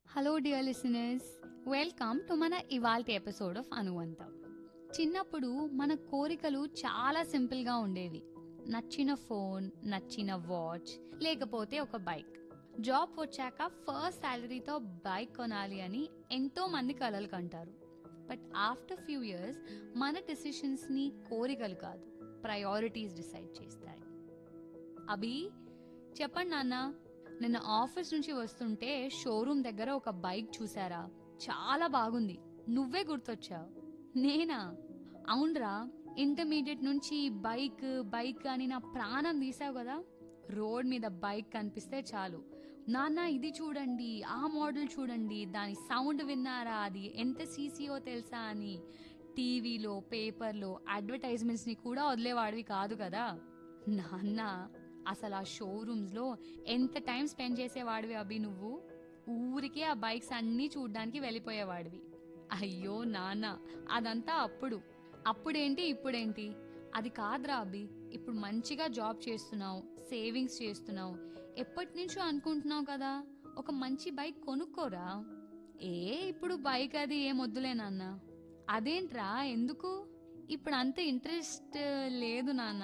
hello dear listeners welcome to మన ఇవాల్టి episode of అనువంత చిన్నప్పుడు మన కోరికలు చాలా సింపుల్గా ఉండేవి నచ్చిన ఫోన్ నచ్చిన వాచ్ లేకపోతే ఒక బైక్ జాబ్ వచ్చాక ఫస్ట్ శాలరీతో బైక్ కొనాలి అని ఎంతో మంది కలలు కంటారు బట్ ఆఫ్టర్ ఫ్యూ ఇయర్స్ మన డెసిషన్స్ని కోరికలు కాదు ప్రయారిటీస్ డిసైడ్ చేస్తాయి అభి చెప్పండి నాన్న నిన్న ఆఫీస్ నుంచి వస్తుంటే షోరూమ్ దగ్గర ఒక బైక్ చూసారా చాలా బాగుంది నువ్వే గుర్తొచ్చావు నేనా అవునరా ఇంటర్మీడియట్ నుంచి బైక్ బైక్ అని నా ప్రాణం తీసావు కదా రోడ్ మీద బైక్ కనిపిస్తే చాలు నాన్న ఇది చూడండి ఆ మోడల్ చూడండి దాని సౌండ్ విన్నారా అది ఎంత సీసీఓ తెలుసా అని టీవీలో పేపర్లో అడ్వర్టైజ్మెంట్స్ని కూడా వదిలేవాడివి కాదు కదా నాన్న అసలు ఆ షోరూమ్స్లో ఎంత టైం స్పెండ్ చేసేవాడివి అభి నువ్వు ఊరికే ఆ బైక్స్ అన్నీ చూడ్డానికి వెళ్ళిపోయేవాడివి అయ్యో నాన్న అదంతా అప్పుడు అప్పుడేంటి ఇప్పుడేంటి అది కాదురా అభి ఇప్పుడు మంచిగా జాబ్ చేస్తున్నావు సేవింగ్స్ చేస్తున్నావు ఎప్పటి నుంచో అనుకుంటున్నావు కదా ఒక మంచి బైక్ కొనుక్కోరా ఏ ఇప్పుడు బైక్ అది ఏం వద్దులే నాన్న అదేంట్రా ఎందుకు ఇప్పుడు అంత ఇంట్రెస్ట్ లేదు నాన్న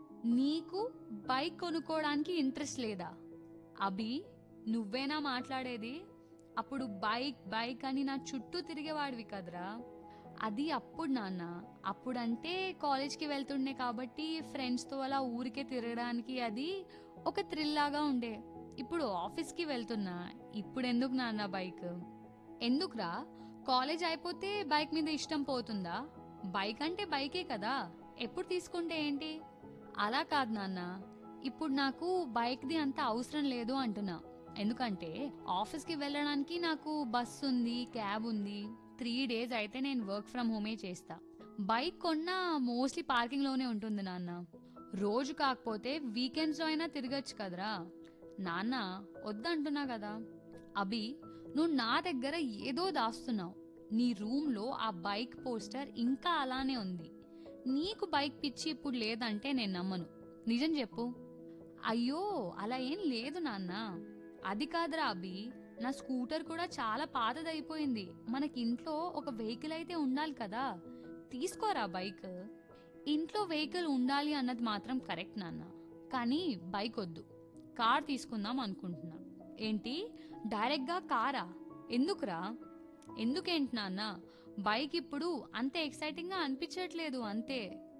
నీకు బైక్ కొనుక్కోవడానికి ఇంట్రెస్ట్ లేదా అభి నువ్వేనా మాట్లాడేది అప్పుడు బైక్ బైక్ అని నా చుట్టూ తిరిగేవాడివి కదరా అది అప్పుడు నాన్న అప్పుడంటే కాలేజ్కి వెళ్తుండే కాబట్టి ఫ్రెండ్స్తో అలా ఊరికే తిరగడానికి అది ఒక థ్రిల్ లాగా ఉండే ఇప్పుడు ఆఫీస్కి వెళ్తున్నా ఇప్పుడు ఎందుకు నాన్న బైక్ ఎందుకురా కాలేజ్ అయిపోతే బైక్ మీద ఇష్టం పోతుందా బైక్ అంటే బైకే కదా ఎప్పుడు తీసుకుంటే ఏంటి అలా కాదు నాన్న ఇప్పుడు నాకు బైక్ది అంత అవసరం లేదు అంటున్నా ఎందుకంటే ఆఫీస్కి వెళ్ళడానికి నాకు బస్ ఉంది క్యాబ్ ఉంది త్రీ డేస్ అయితే నేను వర్క్ ఫ్రమ్ హోమే చేస్తా బైక్ కొన్నా మోస్ట్లీ పార్కింగ్లోనే ఉంటుంది నాన్న రోజు కాకపోతే వీకెండ్స్లో అయినా తిరగచ్చు కదరా నాన్న వద్దంటున్నా కదా అభి నువ్వు నా దగ్గర ఏదో దాస్తున్నావు నీ రూమ్లో ఆ బైక్ పోస్టర్ ఇంకా అలానే ఉంది నీకు బైక్ పిచ్చి ఇప్పుడు లేదంటే నేను నమ్మను నిజం చెప్పు అయ్యో అలా ఏం లేదు నాన్న అది కాదురా అభి నా స్కూటర్ కూడా చాలా పాతదైపోయింది మనకి ఇంట్లో ఒక వెహికల్ అయితే ఉండాలి కదా తీసుకోరా బైక్ ఇంట్లో వెహికల్ ఉండాలి అన్నది మాత్రం కరెక్ట్ నాన్న కానీ బైక్ వద్దు కార్ తీసుకుందాం అనుకుంటున్నా ఏంటి డైరెక్ట్గా కారా ఎందుకురా ఎందుకేంటి నాన్న బైక్ ఇప్పుడు అంత ఎక్సైటింగ్గా అనిపించట్లేదు అంతే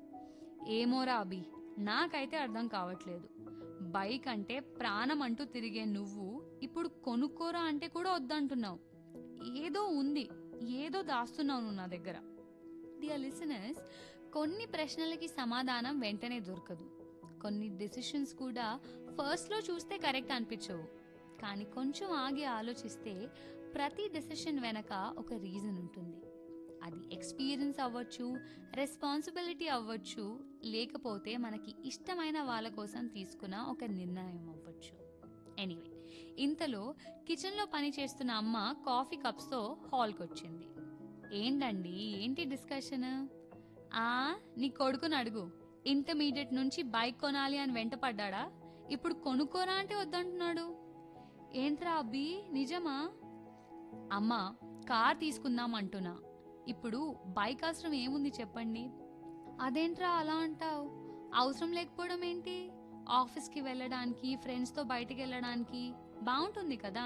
ఏమోరా అభి నాకైతే అర్థం కావట్లేదు బైక్ అంటే ప్రాణం అంటూ తిరిగే నువ్వు ఇప్పుడు కొనుక్కోరా అంటే కూడా వద్దంటున్నావు ఏదో ఉంది ఏదో దాస్తున్నావు నువ్వు నా దగ్గర డియర్ లిసనర్స్ కొన్ని ప్రశ్నలకి సమాధానం వెంటనే దొరకదు కొన్ని డెసిషన్స్ కూడా ఫస్ట్లో చూస్తే కరెక్ట్ అనిపించవు కానీ కొంచెం ఆగి ఆలోచిస్తే ప్రతి డెసిషన్ వెనక ఒక రీజన్ ఉంటుంది అది ఎక్స్పీరియన్స్ అవ్వచ్చు రెస్పాన్సిబిలిటీ అవ్వచ్చు లేకపోతే మనకి ఇష్టమైన వాళ్ళ కోసం తీసుకున్న ఒక నిర్ణయం అవ్వచ్చు ఎనీవే ఇంతలో కిచెన్లో పని చేస్తున్న అమ్మ కాఫీ కప్స్తో హాల్కి వచ్చింది ఏంటండి ఏంటి డిస్కషన్ ఆ నీ కొడుకుని అడుగు ఇంటర్మీడియట్ నుంచి బైక్ కొనాలి అని వెంటపడ్డా ఇప్పుడు కొనుక్కోరా అంటే వద్దంటున్నాడు ఏంట్రా అబ్బి నిజమా అమ్మా కార్ తీసుకుందాం అంటున్నా ఇప్పుడు బైక్ అవసరం ఏముంది చెప్పండి అదేంట్రా అలా అంటావు అవసరం లేకపోవడం ఏంటి ఆఫీస్కి వెళ్ళడానికి ఫ్రెండ్స్తో బయటికి వెళ్ళడానికి బాగుంటుంది కదా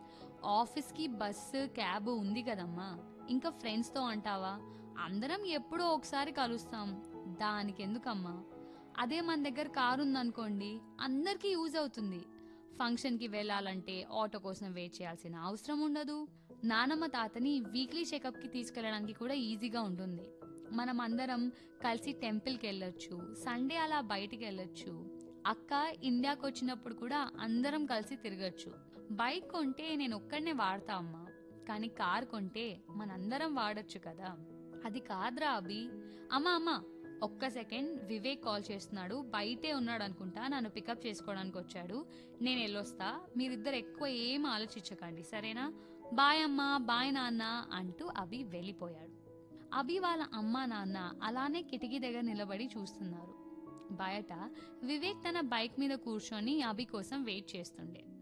ఆఫీస్కి బస్సు క్యాబ్ ఉంది కదమ్మా ఇంకా ఫ్రెండ్స్తో అంటావా అందరం ఎప్పుడో ఒకసారి కలుస్తాం దానికి ఎందుకమ్మా అదే మన దగ్గర కారు ఉందనుకోండి అందరికీ యూజ్ అవుతుంది ఫంక్షన్కి వెళ్ళాలంటే ఆటో కోసం వెయిట్ చేయాల్సిన అవసరం ఉండదు నానమ్మ తాతని వీక్లీ చెకప్కి తీసుకెళ్ళడానికి కూడా ఈజీగా ఉంటుంది మనం అందరం కలిసి టెంపుల్కి వెళ్ళొచ్చు సండే అలా బయటికి వెళ్ళొచ్చు అక్క ఇండియాకి వచ్చినప్పుడు కూడా అందరం కలిసి తిరగచ్చు బైక్ కొంటే నేను ఒక్కడనే వాడతా అమ్మా కానీ కార్ కొంటే మనందరం వాడొచ్చు కదా అది కాదురా అభి అమ్మా అమ్మా ఒక్క సెకండ్ వివేక్ కాల్ చేస్తున్నాడు బయటే ఉన్నాడు అనుకుంటా నన్ను పికప్ చేసుకోవడానికి వచ్చాడు నేను వెళ్ళొస్తా మీరిద్దరు ఎక్కువ ఏం ఆలోచించకండి సరేనా బాయ్ అమ్మా బాయ్ నాన్న అంటూ అభి వెళ్ళిపోయాడు అభి వాళ్ళ అమ్మా నాన్న అలానే కిటికీ దగ్గర నిలబడి చూస్తున్నారు బయట వివేక్ తన బైక్ మీద కూర్చొని అభి కోసం వెయిట్ చేస్తుండే